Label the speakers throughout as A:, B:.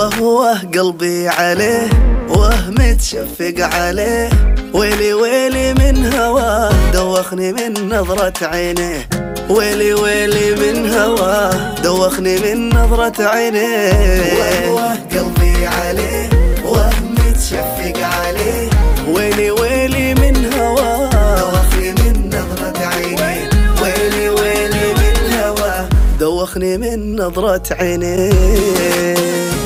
A: وهو قلبي عليه وه متشفق عليه ويلي ويلي من هواه دوخني من نظرة عينيه ويلي ويلي من هواه دوخني من نظرة عينيه وهو قلبي عليه وه متشفق عليه ويلي ويلي من هواه دوخني من نظرة عينيه ويلي ويلي من هواه دوخني من نظرة عينيه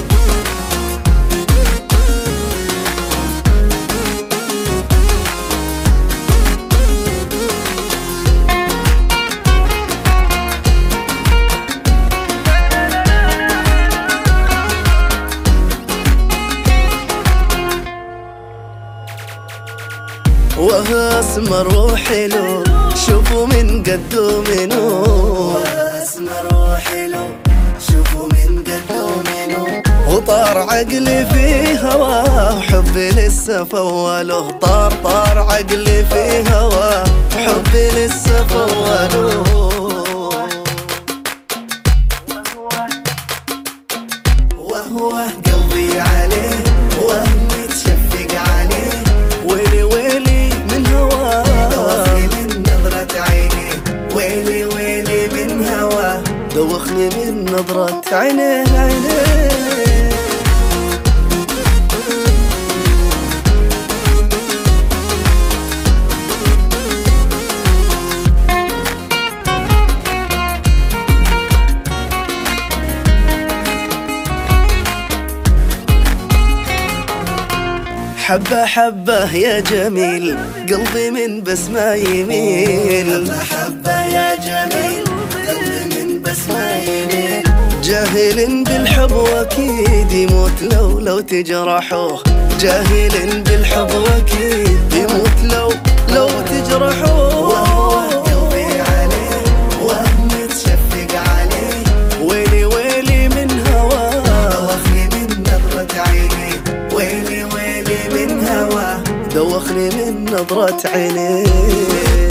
A: وهو اسمر وحلو شوفوا من قده منو اسمر وحلو شوفوا من قده منو وطار عقلي في هواه حبي لسه فواله طار طار عقلي في هواه حبي لسه فواله وهو قلبي عليه وهم متشفق عليه ويلي ويلي من هواه دوخني من نظرة عينيه ويلي ويلي من هواه دوخني من نظرة عينيه عينيه حبة حبة يا جميل قلبي من بس ما يميل حبة حبة يا جميل قلبي من بس ما يميل جاهل بالحب واكيد يموت لو لو تجرحوه جاهل بالحب واكيد يموت لو لو تجرحوه وهو قلبي عليه وهم متشفق عليه ويلي ويلي من هواه دوخني من نظرة عينيه ويلي ويلي من هواه دوخني من نظرة عينيه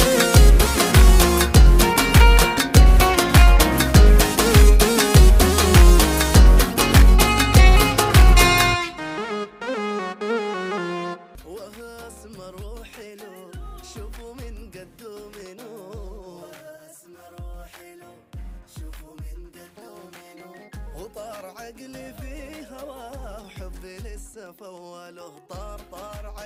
A: وهو اسمر وحلو شوفوا من قده منو اسمر وحلو شوفوا من قده منو وطار عقلي في هواه حبي لسه فواله طار طار